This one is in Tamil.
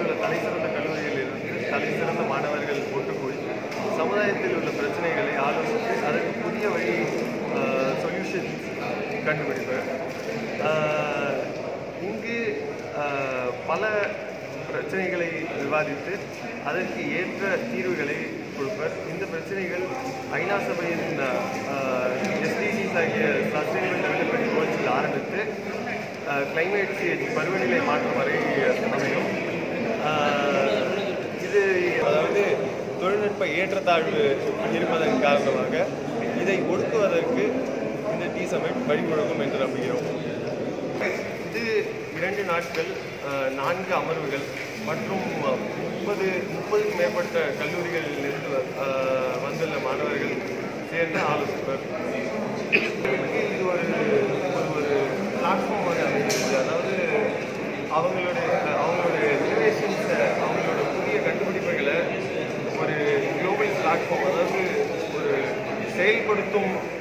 உள்ள தலை சிறந்த கல்லூரிகளிலிருந்து தலை சிறந்த மாணவர்கள் ஒன்று கூடி சமுதாயத்தில் உள்ள பிரச்சனைகளை ஆலோசித்து அதற்கு புதிய வழி சொல்யூஷன் கண்டுபிடிப்பர் ஆஹ், இங்கு ஆஹ், பல பிரச்சனைகளை விவாதித்து அதற்கு ஏற்ற தீர்வுகளை கொடுப்பர் இந்த பிரச்சனைகள் ஐநா சபையின் எஸ்டிஜிஸ் ஆகிய சஸ்டைனபிள் டெவலப்மெண்ட் கோல்ஸில் ஆரம்பித்து கிளைமேட் சேஞ்ச் பருவநிலை மாற்றம் வரை அமையும் ஆஹ், இது அதாவது தொழில்நுட்ப ஏற்றத்தாழ்வு இருப்பதன் காரணமாக இதை ஒடுக்குவதற்கு இந்த டி சமிட் வழிவகுக்கும் என்று நம்புகிறோம் இது இரண்டு நாட்கள் அஹ், நான்கு அமர்வுகள் மற்றும் முப்பது முப்பதுக்கும் மேற்பட்ட கல்லூரிகளிலிருந்து அஹ், வந்துள்ள மாணவர்கள் சேர்ந்து ஆலோசிப்பர் இது ஒரு ஒரு ஒரு பிளாட்ஃபார்மாக அமைகிறது அதாவது அவங்களுடைய அவங்களுடைய இனோவேஷன்ஸை அவங்களோட புதிய கண்டுபிடிப்புகளை ஒரு குளோபல் பிளாட்ஃபார்ம் அதாவது ஒரு செயல்படுத்தும்